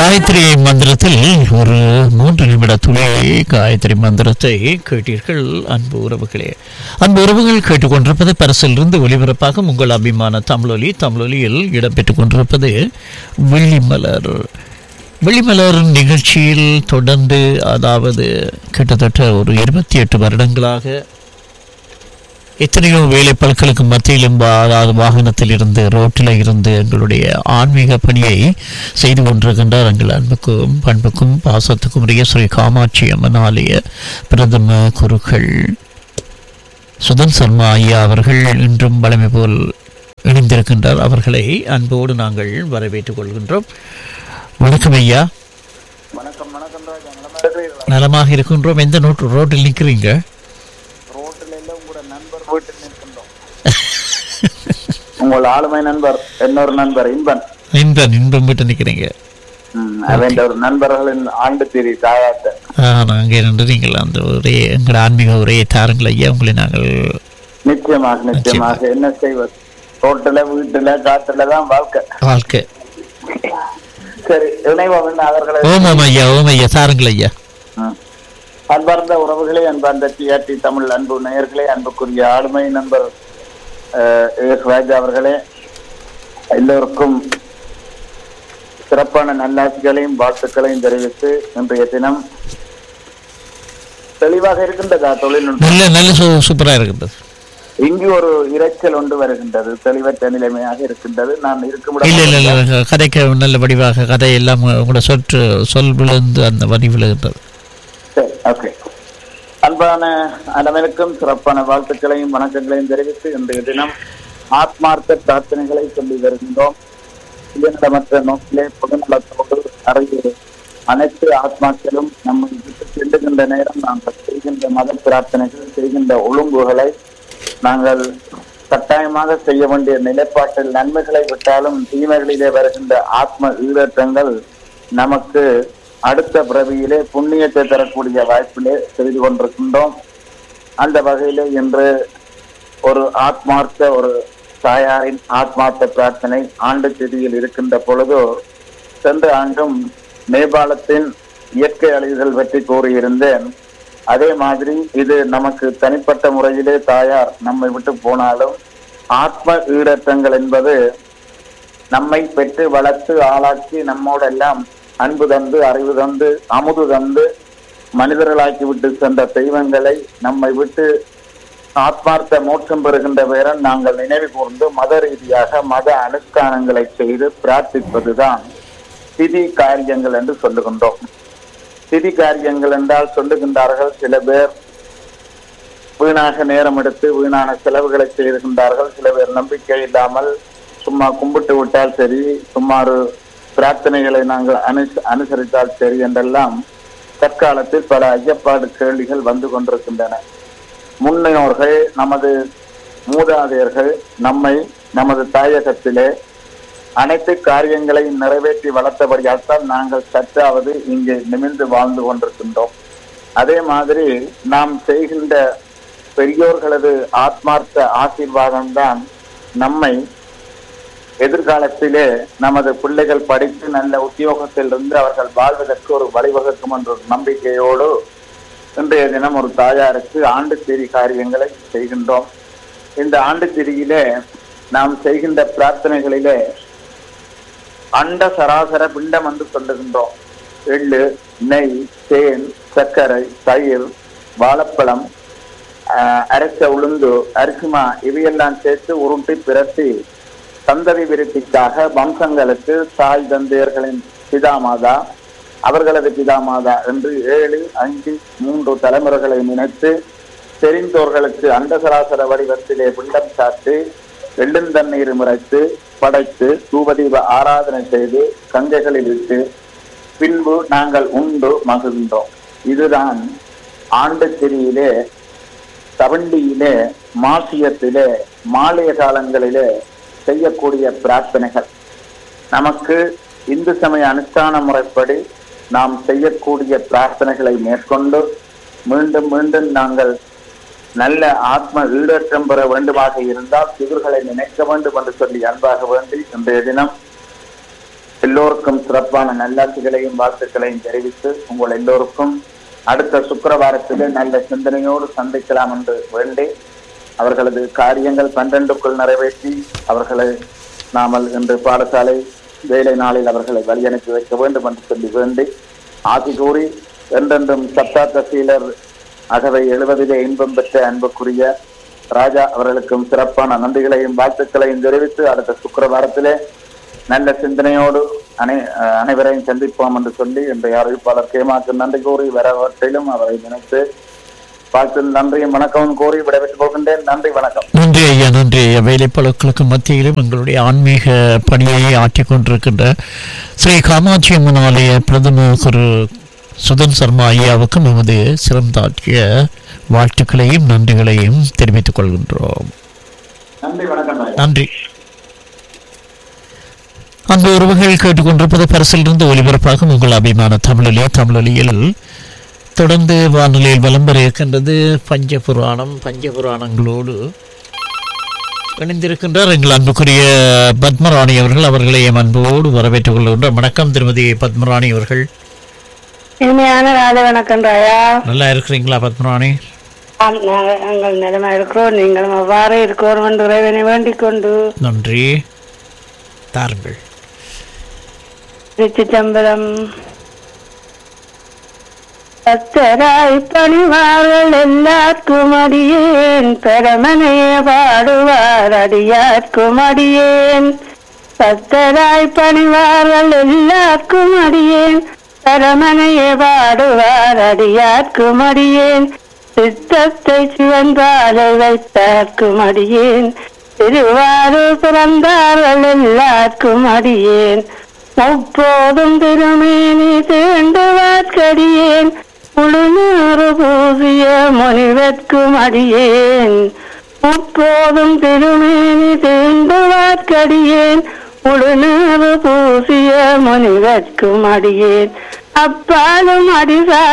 காயத்ரி மந்திரத்தில் ஒரு மூன்று நிமிட துளி காயத்ரி மந்திரத்தை கேட்டீர்கள் அன்பு உறவுகளே அன்பு உறவுகள் கேட்டுக்கொண்டிருப்பது பரிசிலிருந்து ஒளிபரப்பாக உங்கள் அபிமான தமிழொலி தமிழொலியில் இடம்பெற்றுக் கொண்டிருப்பது வெள்ளிமலர் வெள்ளிமலர் நிகழ்ச்சியில் தொடர்ந்து அதாவது கிட்டத்தட்ட ஒரு இருபத்தி எட்டு வருடங்களாக எத்தனையோ வேலைப்பழுக்களுக்கு மத்தியிலும் வா- அதாவது வாகனத்தில் இருந்து ரோட்டில் இருந்து எங்களுடைய ஆன்மீக பணியை செய்து கொண்டிருக்கின்றார் எங்கள் அன்புக்கும் பண்புக்கும் பாசத்துக்கும் உரிய ஸ்ரீ காமாட்சி அம்மன் ஆலய பிரதம குருக்கள் சுதன் சர்மா ஐயா அவர்கள் இன்றும் வளமை போல் இணைந்திருக்கின்றார் அவர்களை அன்போடு நாங்கள் வரவேற்றுக் கொள்கின்றோம் வணக்கம் ஐயா வணக்கம் வணக்கம் ராஜா நலமா இருக்கிறீர்களா நலமாக இருக்கின்றோம் எந்த நோட்டு ரோட்டில் நிற்கிறீங்க ரோட்டில் எல்லாம் உங்களோட நண்பர் வீட்டில் நிற்கின்றோம் உங்கள் ஆளுமை நண்பர் இன்னொரு நண்பர் இன்பன் இன்பன் இன்பம் விட்டு நிற்கிறீங்க ம், அவன் ஒரு நண்பர்களின் ஆண்டு திரி தாயாட்ட நாங்கள் நின்று நீங்கள் அந்த ஒரே எங்கள் ஆன்மீக உரையை தாருங்கள் ஐயா உங்களை நாங்கள் நிச்சயமாக நிச்சயமாக என்ன செய்வது ரோட்டில் வீட்டுல காட்டுல தான் வாழ்க்கை வாழ்க்கை சரி இணைவோம் அவர்களை ஓம் ஐயா ஓம் ஐயா தாருங்கள் ஐயா ம். அன்பார்ந்த உறவுகளே அன்பார்ந்த டிஆர்டி தமிழ் அன்பு நேயர்களே அன்புக்குரிய ஆளுமை நண்பர் அஹ், எஸ் ராஜா அவர்களே எல்லோருக்கும் சிறப்பான நல்லாசிகளையும் வாழ்த்துக்களையும் தெரிவித்து இன்றைய தினம் தெளிவாக இருக்கின்றதா தொழில்நுட்பம் நல்ல நல்ல சூ சூப்பராக இருக்குது இங்கு ஒரு இரைச்சல் ஒன்று வருகின்றது தெளிவற்ற நிலைமையாக இருக்கின்றது நான் இருக்கும் இல்லை இல்லை இடம் இல்லை கதைக்கு நல்ல வடிவாக கதை எல்லாம் உங்களோட சொற்று சொல் விழுந்து அந்த வரி விழுகின்றது சரி ஓகே அன்பான அனைவருக்கும் சிறப்பான வாழ்த்துக்களையும் வணக்கங்களையும் தெரிவித்து இன்றைய தினம் ஆத்மார்த்த பிரார்த்தனைகளை சொல்லி வருகின்றோம் சுயநலமற்ற நோக்கிலே பொதுநலத்தோடு அறைய அனைத்து ஆத்மாக்களும் நம்மை விட்டு செல்லுகின்ற நேரம் நாங்கள் செய்கின்ற மத பிரார்த்தனைகள் செய்கின்ற ஒழுங்குகளை நாங்கள் கட்டாயமாக செய்ய வேண்டிய நிலைப்பாட்டில் நன்மைகளை விட்டாலும் தீமைகளிலே வருகின்ற ஆத்ம ஈரற்றங்கள் நமக்கு அடுத்த பிறவியிலே புண்ணியத்தை தரக்கூடிய வாய்ப்பிலே செய்து கொண்டிருக்கின்றோம் அந்த வகையிலே இன்று ஒரு ஆத்மார்த்த ஒரு தாயாரின் ஆத்மார்த்த பிரார்த்தனை ஆண்டு திதியில் இருக்கின்ற பொழுது சென்ற ஆண்டும் நேபாளத்தின் இயற்கை அழிவுகள் பற்றி கூறியிருந்தேன் அதே மாதிரி இது நமக்கு தனிப்பட்ட முறையிலே தாயார் நம்மை விட்டு போனாலும் ஆத்ம ஈடற்றங்கள் என்பது நம்மை பெற்று வளர்த்து ஆளாக்கி நம்மோடெல்லாம் அன்பு தந்து அறிவு தந்து அமுது தந்து மனிதர்களாக்கி விட்டு சென்ற தெய்வங்களை நம்மை விட்டு ஆத்மார்த்த மோட்சம் பெறுகின்ற பேரன் நாங்கள் நினைவு கூர்ந்து மத ரீதியாக மத அனுஷ்டானங்களை செய்து பிரார்த்திப்பதுதான் திதி காரியங்கள் என்று சொல்லுகின்றோம் திதி காரியங்கள் என்றால் சொல்லுகின்றார்கள் சில பேர் வீணாக நேரம் எடுத்து வீணான செலவுகளை செய்கின்றார்கள் சில பேர் நம்பிக்கை இல்லாமல் சும்மா கும்பிட்டு விட்டால் சரி சும்மா ஒரு பிரார்த்தனைகளை நாங்கள் அனுச அனுசரித்தால் சரி என்றெல்லாம் தற்காலத்தில் பல ஐயப்பாடு கேள்விகள் வந்து கொண்டிருக்கின்றன முன்னோர்கள் நமது மூதாதையர்கள் நம்மை நமது தாயகத்திலே அனைத்து காரியங்களையும் நிறைவேற்றி வளர்த்தபடியால்தான் நாங்கள் சற்றாவது இங்கே நிமிர்ந்து வாழ்ந்து கொண்டிருக்கின்றோம் அதே மாதிரி நாம் செய்கின்ற பெரியோர்களது ஆத்மார்த்த ஆசீர்வாதம் தான் நம்மை எதிர்காலத்திலே நமது பிள்ளைகள் படித்து நல்ல உத்தியோகத்தில் இருந்து அவர்கள் வாழ்வதற்கு ஒரு வழிவகுக்கும் என்ற ஒரு நம்பிக்கையோடு இன்றைய தினம் ஒரு தாயாருக்கு ஆண்டு திரி காரியங்களை செய்கின்றோம் இந்த ஆண்டு திரியிலே நாம் செய்கின்ற பிரார்த்தனைகளிலே அண்ட சராசர பிண்டம் என்று சொல்லுகின்றோம் எள்ளு நெய் தேன் சர்க்கரை தயிர் வாழைப்பழம் ஆஹ், அரைச்ச உளுந்து அரிசிமா இவையெல்லாம் சேர்த்து உருட்டி பிரட்டி சந்ததி விருத்திக்காக வம்சங்களுக்கு தாய் தந்தையர்களின் பிதாமாதா அவர்களது பிதாமாதா என்று ஏழு ஐந்து மூன்று தலைமுறைகளை நினைத்து தெரிந்தோர்களுக்கு அண்டசராசர வடிவத்திலே பிண்டம் சாட்டி வெள்ளுந்தண்ணீர் முறைத்து படைத்து தூபதீப ஆராதனை செய்து கங்கைகளில் இட்டு பின்பு நாங்கள் உண்டு மகிழ்ந்தோம் இதுதான் ஆண்டு திரியிலே தவண்டியிலே மாசியத்திலே மாலைய காலங்களிலே செய்யக்கூடிய பிரார்த்தனைகள் நமக்கு இந்து சமய அனுஷ்டான முறைப்படி நாம் செய்யக்கூடிய பிரார்த்தனைகளை மேற்கொண்டு மீண்டும் மீண்டும் நாங்கள் நல்ல ஆத்ம ஈடேற்றம் பெற வேண்டுமாக இருந்தால் பிதர்களை நினைக்க வேண்டும் என்று சொல்லி அன்பாக வேண்டி இன்றைய தினம் எல்லோருக்கும் சிறப்பான நல்லாட்சிகளையும் வாழ்த்துக்களையும் தெரிவித்து உங்கள் எல்லோருக்கும் அடுத்த சுக்கிரவாரத்திலே நல்ல சிந்தனையோடு சந்திக்கலாம் என்று வேண்டி அவர்களது காரியங்கள் பன்னிரண்டுக்குள் நிறைவேற்றி அவர்களை நாமல் இன்று பாடசாலை வேலை நாளில் அவர்களை வழி அனுப்பி வைக்க வேண்டும் என்று சொல்லி வேண்டி ஆசி கூறி என்றென்றும் சப்தார்த்த சீலர் அகவை எழுவதிலே இன்பம் பெற்ற அன்புக்குரிய ராஜா அவர்களுக்கும் சிறப்பான நன்றிகளையும் வாழ்த்துக்களையும் தெரிவித்து அடுத்த சுக்கிரவாரத்திலே நல்ல சிந்தனையோடு அனை அஹ் அனைவரையும் சந்திப்போம் என்று சொல்லி இன்றைய அறிவிப்பாளர் கேமாக்கு நன்றி கூறி வரவற்றிலும் அவரை நினைத்து வாழ்த்து நன்றியும் வணக்கமும் கூறி விடைபெற்று போகின்றேன் நன்றி வணக்கம் நன்றி ஐயா நன்றி ஐயா வேலைப்பழுக்களுக்கு மத்தியிலும் எங்களுடைய ஆன்மீக பணியை ஆற்றிக் கொண்டிருக்கின்ற ஸ்ரீ காமாட்சி அம்மன் ஆலய பிரதம குரு சுதன் சர்மா ஐயாவுக்கும் எமது சிறந்தாற்றிய வாழ்த்துக்களையும் நன்றிகளையும் தெரிவித்துக் கொள்கின்றோம் நன்றி வணக்கம் ராஜா. நன்றி அந்த உறவுகள் கேட்டுக்கொண்டிருப்பது பரிசிலிருந்து ஒலிபரப்பாகும் உங்கள் அபிமான தமிழொலி தமிழொலியில் தொடர்ந்து வானொலியில் விளம்பர இருக்கின்றது பஞ்சபுராணம் பஞ்சபுராணங்களோடு இணைந்திருக்கின்றார் எங்கள் அன்புக்குரிய பத்மராணி அவர்கள் அவர்களை எம் அன்போடு வரவேற்றுக் கொள்கின்றோம் வணக்கம் திருமதி பத்மராணி அவர்கள் இனிமையான ராஜ வணக்கம் ராயா நல்லா இருக்கிறீங்களா பத்மராணி ஆம், நாங்கள் எங்கள் நிலைமை இருக்கிறோம் நீங்களும் அவ்வாறு இருக்கிறோம் என்று இறைவனை வேண்டிக் கொண்டு நன்றி தாருங்கள் திருச்சிச்சம்பலம் பத்தராய் பணிவார்கள் எல்லாருக்கும் அடியேன் பெருமனைய பாடுவார் அடியார்க்கும் அடியேன் பத்தராய் பணிவார்கள் எல்லாருக்கும் அடியேன் பரமனைய பாடுவார் அடியார்க்கும் அடியேன் சித்தத்தை சிவந்தாலை வைத்தார்க்கும் அடியேன் திருவாரூர் பிறந்தார்கள் எல்லாருக்கும் அடியேன் முப்போதும் திருமேனி தீண்டுவார்க்கடியேன் முழுநூறு பூசிய முனிவர்க்கும் அடியேன் முப்போதும் திருமேனி தீண்டுவார்க்கடியேன் முழுநூறு பூசிய முனிவர்க்கும் அடியேன் அப்பாலும் அடிசா